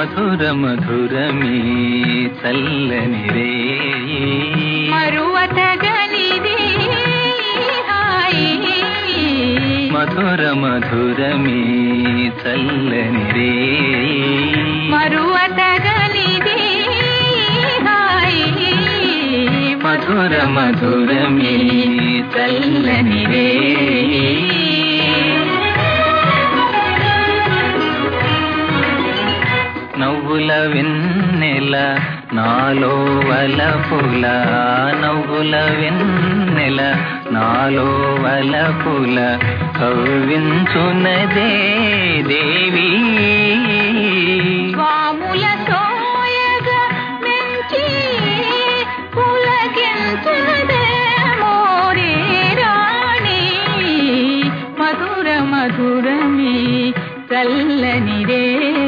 మధుర మధురమీ చల్లని రే మరువతగనిది హాయి మధుర మధురమీ చల్లని రే మరువతగనిది హాయి మధుర మధురమీ చల్లని రే నవ్వుల వెన్నెల నాలో వలపుల నవ్వుల వెన్నెల నాలో వలపుల కవ్వించునదే దేవి స్వాముల సోయగా మెంచి పులకించదే మోరే రాణి మధుర మధురమి చల్లని రే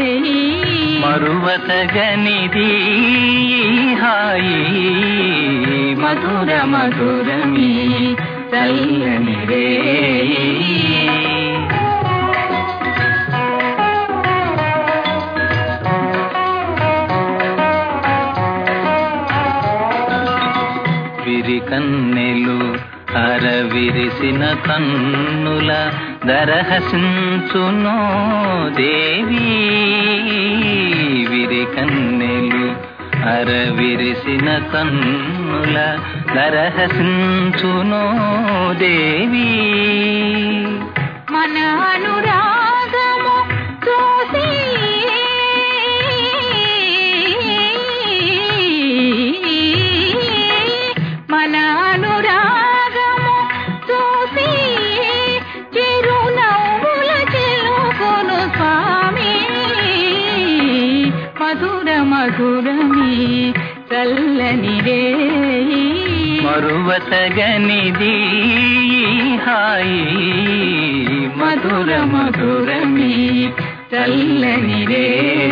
మరువతగనిది హాయి మధుర మధురమీ చల్లని రే విరి కన్నెలు అరవిరిసిన కన్నుల దరహసించునో దేవి విరి కన్నెలు అరవిరిసిన కన్నుల దరహసించునో దేవి మన అనురాగము చూసి మన అనురాగము చూసి చిరునవ్వుల చెలుకొను స్వామి మధుర మధురమి చల్లని రే మరువతగనిది హాయి మధుర మధురమీ చల్లని రే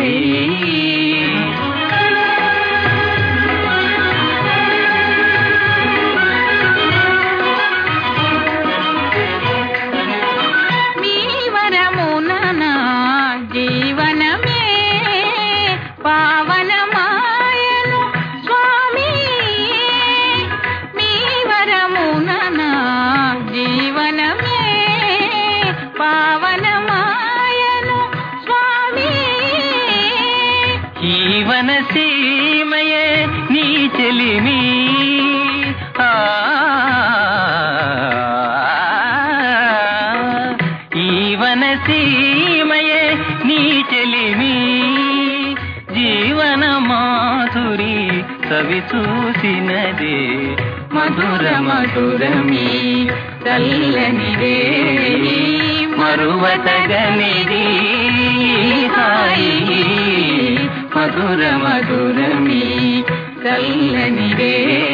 మీ వరమున జీవనమే పావనమాయను స్వామి మీ వరమున జీవనమే పావనమాయను స్వామి జీవన సీమయే నీ చెలిమి ఆ, ఈవన సీమయే నీ చెలిమి జీవన మాధురి కవి చూసినదే మధుర మధురమీ చల్లని రే మరువతగనిది హాయి మధుర మధురమీ చల్లని రే